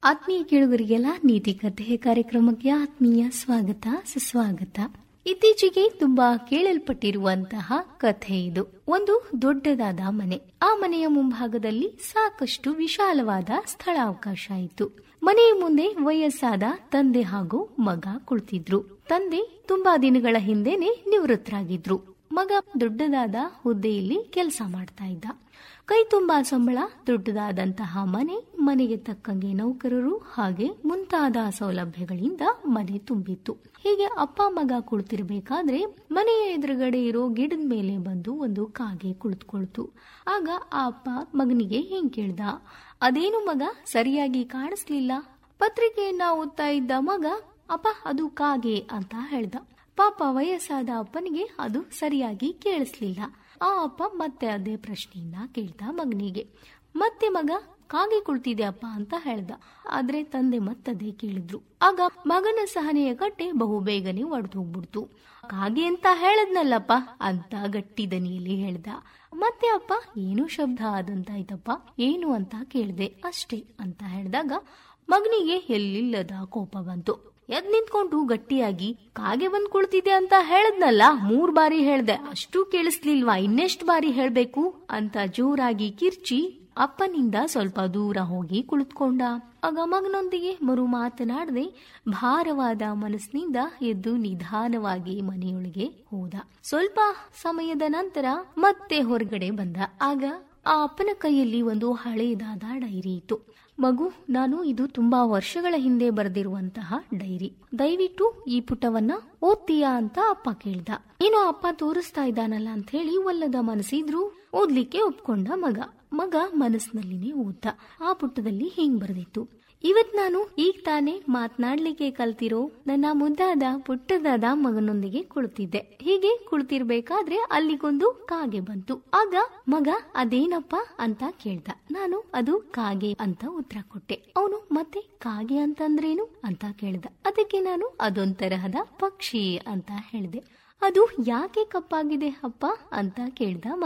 ಆತ್ಮೀಯ ಕೇಳುಗರಿಗೆಲ್ಲ ನೀತಿ ಕಥೆ ಕಾರ್ಯಕ್ರಮಕ್ಕೆ ಆತ್ಮೀಯ ಸ್ವಾಗತ ಸುಸ್ವಾಗತ ಇತ್ತೀಚೆಗೆ ತುಂಬಾ ಕೇಳಲ್ಪಟ್ಟಿರುವಂತಹ ಕಥೆ ಇದು ಒಂದು ದೊಡ್ಡದಾದ ಮನೆ ಆ ಮನೆಯ ಮುಂಭಾಗದಲ್ಲಿ ಸಾಕಷ್ಟು ವಿಶಾಲವಾದ ಸ್ಥಳಾವಕಾಶ ಇತ್ತು ಮನೆಯ ಮುಂದೆ ವಯಸ್ಸಾದ ತಂದೆ ಹಾಗೂ ಮಗ ಕುಳಿತಿದ್ರು ತಂದೆ ತುಂಬಾ ದಿನಗಳ ಹಿಂದೆನೆ ನಿವೃತ್ತರಾಗಿದ್ರು ಮಗ ದೊಡ್ಡದಾದ ಹುದ್ದೆಯಲ್ಲಿ ಕೆಲಸ ಮಾಡ್ತಾ ಇದ್ದ ಕೈ ತುಂಬಾ ಸಂಬಳ ದೊಡ್ಡದಾದಂತಹ ಮನೆ ಮನೆಗೆ ತಕ್ಕಂಗೆ ನೌಕರರು ಹಾಗೆ ಮುಂತಾದ ಸೌಲಭ್ಯಗಳಿಂದ ಮನೆ ತುಂಬಿತ್ತು ಹೀಗೆ ಅಪ್ಪ ಮಗ ಕುಳಿತಿರ್ಬೇಕಾದ್ರೆ ಮನೆಯ ಎದುರುಗಡೆ ಇರೋ ಗಿಡದ ಮೇಲೆ ಬಂದು ಒಂದು ಕಾಗೆ ಕುಳಿತುಕೊಳ್ತು ಆಗ ಆ ಅಪ್ಪ ಮಗನಿಗೆ ಹಿಂಗ್ ಕೇಳ್ದ ಅದೇನು ಮಗ ಸರಿಯಾಗಿ ಕಾಣಿಸ್ಲಿಲ್ಲ ಪತ್ರಿಕೆಯನ್ನ ಓದ್ತಾ ಇದ್ದ ಮಗ ಅಪ್ಪ ಅದು ಕಾಗೆ ಅಂತ ಹೇಳ್ದ ಪಾಪ ವಯಸ್ಸಾದ ಅಪ್ಪನಿಗೆ ಅದು ಸರಿಯಾಗಿ ಕೇಳಿಸ್ಲಿಲ್ಲ ಆ ಅಪ್ಪ ಮತ್ತೆ ಅದೇ ಪ್ರಶ್ನೆಯನ್ನ ಕೇಳ್ದ ಮಗನಿಗೆ ಮತ್ತೆ ಮಗ ಕಾಗೆ ಕುಳಿತಿದೆ ಅಪ್ಪ ಅಂತ ಹೇಳ್ದ ಆದ್ರೆ ತಂದೆ ಮತ್ತದೇ ಕೇಳಿದ್ರು ಆಗ ಮಗನ ಸಹನೆಯ ಕಟ್ಟೆ ಬಹು ಬೇಗನೆ ಒಡೆದು ಹೋಗ್ಬಿಡ್ತು ಕಾಗೆ ಅಂತ ಹೇಳದ್ನಲ್ಲಪ್ಪ ಅಂತ ಗಟ್ಟಿ ದನಿಯಲ್ಲಿ ಹೇಳ್ದ ಮತ್ತೆ ಅಪ್ಪ ಏನು ಶಬ್ದ ಆದಂತಾಯ್ತಪ್ಪ ಏನು ಅಂತ ಕೇಳ್ದೆ ಅಷ್ಟೇ ಅಂತ ಹೇಳಿದಾಗ ಮಗನಿಗೆ ಎಲ್ಲಿಲ್ಲದ ಕೋಪ ಬಂತು ಎದ್ ನಿಂತ್ಕೊಂಡು ಗಟ್ಟಿಯಾಗಿ ಕಾಗೆ ಬಂದ್ ಕುಳಿತಿದೆ ಅಂತ ಹೇಳದ್ನಲ್ಲ ಮೂರ್ ಬಾರಿ ಹೇಳ್ದೆ ಅಷ್ಟು ಕೇಳಿಸ್ಲಿಲ್ವಾ ಇನ್ನೆಷ್ಟ್ ಬಾರಿ ಹೇಳ್ಬೇಕು ಅಂತ ಜೋರಾಗಿ ಕಿರ್ಚಿ ಅಪ್ಪನಿಂದ ಸ್ವಲ್ಪ ದೂರ ಹೋಗಿ ಕುಳಿತುಕೊಂಡ ಆಗ ಮಗನೊಂದಿಗೆ ಮರು ಮಾತನಾಡದೆ ಭಾರವಾದ ಮನಸ್ಸಿನಿಂದ ಎದ್ದು ನಿಧಾನವಾಗಿ ಮನೆಯೊಳಗೆ ಹೋದ ಸ್ವಲ್ಪ ಸಮಯದ ನಂತರ ಮತ್ತೆ ಹೊರಗಡೆ ಬಂದ ಆಗ ಆ ಅಪ್ಪನ ಕೈಯಲ್ಲಿ ಒಂದು ಹಳೆಯದಾದ ಡೈರಿ ಇತ್ತು ಮಗು ನಾನು ಇದು ತುಂಬಾ ವರ್ಷಗಳ ಹಿಂದೆ ಬರೆದಿರುವಂತಹ ಡೈರಿ ದಯವಿಟ್ಟು ಈ ಪುಟವನ್ನ ಓದ್ತೀಯಾ ಅಂತ ಅಪ್ಪ ಕೇಳ್ದ ಏನೋ ಅಪ್ಪ ತೋರಿಸ್ತಾ ಇದ್ದಾನಲ್ಲ ಅಂತ ಹೇಳಿ ಒಲ್ಲದ ಮನಸ್ಸಿದ್ರು ಓದ್ಲಿಕ್ಕೆ ಒಪ್ಕೊಂಡ ಮಗ ಮಗ ಮನಸ್ಸಿನಲ್ಲಿನೇ ಓದ್ದ ಆ ಪುಟದಲ್ಲಿ ಹಿಂಗ್ ಬರೆದಿತ್ತು ಇವತ್ ನಾನು ಈಗ ತಾನೇ ಮಾತನಾಡ್ಲಿಕ್ಕೆ ಕಲ್ತಿರೋ ನನ್ನ ಮುದ್ದಾದ ಪುಟ್ಟದಾದ ಮಗನೊಂದಿಗೆ ಕುಳಿತಿದ್ದೆ ಹೀಗೆ ಕುಳಿತಿರ್ಬೇಕಾದ್ರೆ ಅಲ್ಲಿಗೊಂದು ಕಾಗೆ ಬಂತು ಆಗ ಮಗ ಅದೇನಪ್ಪ ಅಂತ ಕೇಳ್ದ ನಾನು ಅದು ಕಾಗೆ ಅಂತ ಉತ್ತರ ಕೊಟ್ಟೆ ಅವನು ಮತ್ತೆ ಕಾಗೆ ಅಂತಂದ್ರೇನು ಅಂತ ಕೇಳ್ದ ಅದಕ್ಕೆ ನಾನು ಅದೊಂತರಹದ ಪಕ್ಷಿ ಅಂತ ಹೇಳ್ದೆ ಅದು ಯಾಕೆ ಕಪ್ಪಾಗಿದೆ ಅಪ್ಪ ಅಂತ ಕೇಳ್ದ